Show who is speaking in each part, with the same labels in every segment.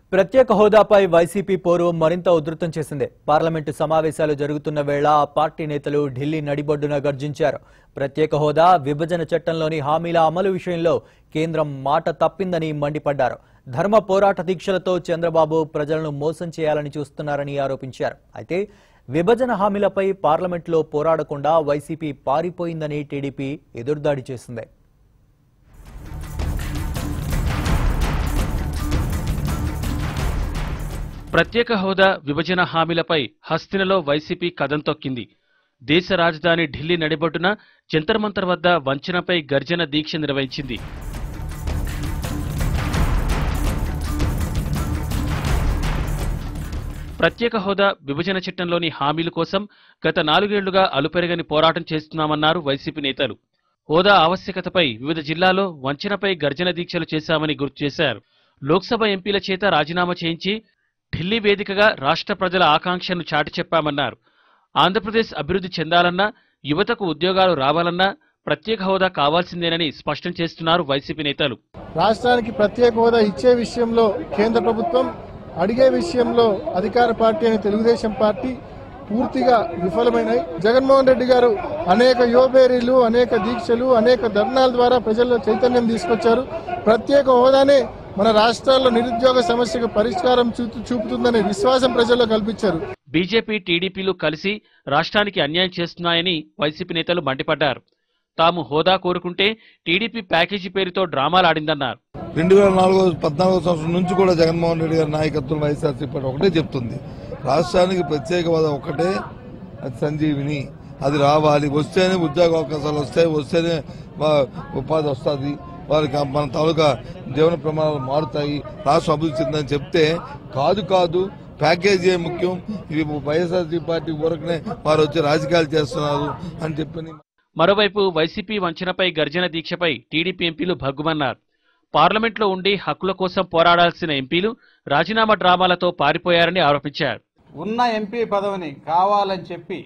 Speaker 1: ప్రత్యేక హోదాపై వైసీపీ పోరు మరింత ఉధృతం చేసింది పార్లమెంటు సమావేశాలు జరుగుతున్న వేళ ఆ పార్టీ నేతలు ఢిల్లీ నడిబొడ్డున గర్జించారు ప్రత్యేక హోదా విభజన చట్టంలోని హామీల అమలు విషయంలో కేంద్రం మాట తప్పిందని మండిపడ్డారు ధర్మ పోరాట దీక్షలతో చంద్రబాబు ప్రజలను మోసం చేయాలని చూస్తున్నారని ఆరోపించారు అయితే విభజన హామీలపై పార్లమెంట్లో పోరాడకుండా వైసీపీ పారిపోయిందని టీడీపీ ఎదురుదాడి చేసింది
Speaker 2: ప్రత్యేక హోదా విభజన హామీలపై హస్తినలో వైసీపీ కదం తొక్కింది దేశ రాజధాని ఢిల్లీ నడిబొడ్డున జంతర్ మంతర్ వద్ద వంచనపై గర్జన దీక్ష నిర్వహించింది ప్రత్యేక హోదా విభజన చట్టంలోని హామీల కోసం గత నాలుగేళ్లుగా అలుపెరగని పోరాటం చేస్తున్నామన్నారు వైసీపీ నేతలు హోదా ఆవశ్యకతపై వివిధ జిల్లాలో వంచనపై గర్జన దీక్షలు చేశామని గుర్తు చేశారు లోక్సభ ఎంపీల చేత రాజీనామా చేయించి ఢిల్లీ వేదికగా రాష్ట్ర ప్రజల ఆకాంక్షను చాటి చెప్పామన్నారు ఆంధ్రప్రదేశ్ అభివృద్ధి చెందాలన్నా యువతకు ఉద్యోగాలు రావాలన్నా ప్రత్యేక హోదా కావాల్సిందేనని స్పష్టం చేస్తున్నారు వైసీపీ నేతలు
Speaker 3: రాష్ట్రానికి ప్రత్యేక హోదా ఇచ్చే విషయంలో కేంద్ర ప్రభుత్వం అడిగే విషయంలో అధికార పార్టీ అయిన తెలుగుదేశం పార్టీ పూర్తిగా విఫలమైనాయి జగన్మోహన్ రెడ్డి గారు అనేక యువబేరీలు అనేక దీక్షలు అనేక ధర్నాల ద్వారా ప్రజల్లో చైతన్యం తీసుకొచ్చారు ప్రత్యేక హోదానే మన రాష్ట్రాల్లో నిరుద్యోగ సమస్యకు పరిష్కారం చూపు- చూపుతుందనే విశ్వాసం ప్రజల్లో కల్పించారు
Speaker 2: బీజేపీ టీడీపీలు కలిసి రాష్ట్రానికి అన్యాయం చేస్తున్నాయని వైసీపీ నేతలు మండిపడ్డారు తాము హోదా కోరుకుంటే టీడీపీ ప్యాకేజీ పేరుతో డ్రామాలాడిందన్నారు
Speaker 4: రెండు వేల నాలుగో పద్నాలుగో సంవత్సరం నుంచి కూడా జగన్మోహన్ రెడ్డి గారి నాయకత్వం వైఎస్ఆర్సీపీ పార్టీ ఒకటే చెప్తుంది రాష్ట్రానికి ప్రత్యేక హోదా ఒకటే అది సంజీవిని అది రావాలి వస్తేనే ఉద్యోగ అవకాశాలు వస్తాయి వస్తేనే వా- ఉపాధి వస్తుంది వారికి మన తాలూకా జీవన ప్రమాణాలు మారుతాయి రాష్ట్రం అభివృద్ధి చెందని చెప్తే కాదు కాదు ప్యాకేజీ ముఖ్యం ఇవి వైఎస్ఆర్సీ పార్టీ ఊరకనే వారు వచ్చి రాజకీయాలు చేస్తున్నారు అని చెప్పని
Speaker 2: మరోవైపు వైసీపీ వంచనపై గర్జన దీక్షపై టీడీపీ ఎంపీలు భగ్గుమన్నారు పార్లమెంట్లో ఉండి హక్కుల కోసం పోరాడాల్సిన ఎంపీలు రాజీనామా డ్రామాలతో పారిపోయారని ఆరోపించారు
Speaker 5: ఉన్న ఎంపీ పదవిని కావాలని చెప్పి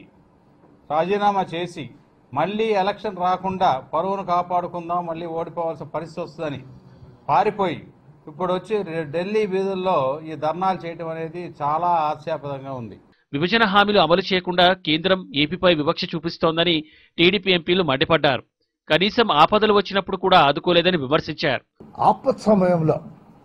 Speaker 5: రాజీనామా చేసి మళ్ళీ ఎలక్షన్ రాకుండా పరువును కాపాడుకుందాం మళ్ళీ ఓడిపోవాల్సిన పరిస్థితి వస్తుందని పారిపోయి ఇప్పుడు వచ్చి రె- ఢిల్లీ వీధుల్లో ఈ ధర్నాలు చేయడం అనేది చాలా హాస్యాస్పదంగా ఉంది
Speaker 2: విభజన హామీలు అమలు చేయకుండా కేంద్రం ఏపీపై వివక్ష చూపిస్తోందని టీడీపీ ఎంపీలు మండిపడ్డారు కనీసం ఆపదలు వచ్చినప్పుడు కూడా ఆదుకోలేదని విమర్శించారు
Speaker 6: ఆపత్ సమయంలో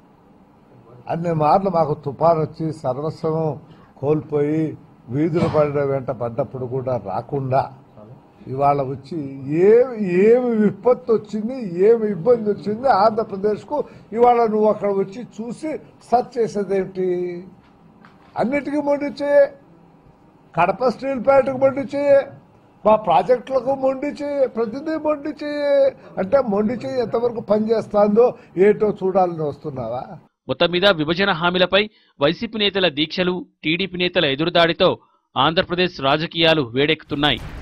Speaker 6: అన్ని మార్లు మాకు తుఫాన్ వచ్చి సర్వస్వం కోల్పోయి వీధులు పడిన వెంట పడ్డప్పుడు కూడా రాకుండా ఇవాళ వచ్చి ఏ ఏమి విపత్తు వచ్చింది ఏమి ఇబ్బంది వచ్చింది ఆంధ్రప్రదేశ్కు ఇవాళ నువ్వు అక్కడ వచ్చి చూసి సర్చ్ చేసేదేమిటి అన్నిటికీ మొండి చేయి కడప స్టీల్ ప్లాంట్కి మొండి చేయి మా ప్రాజెక్టులకు మొండి చేయి ప్రతిదీ మొండి చేయి అంటే మొండి చేయి ఎంతవరకు పనిచేస్తుందో ఏటో చూడాలని వస్తున్నావా
Speaker 2: మొత్తం మీద విభజన హామీలపై వైసీపీ నేతల దీక్షలు టీడీపీ నేతల ఎదురుదాడితో ఆంధ్రప్రదేశ్ రాజకీయాలు వేడెక్కుతున్నాయి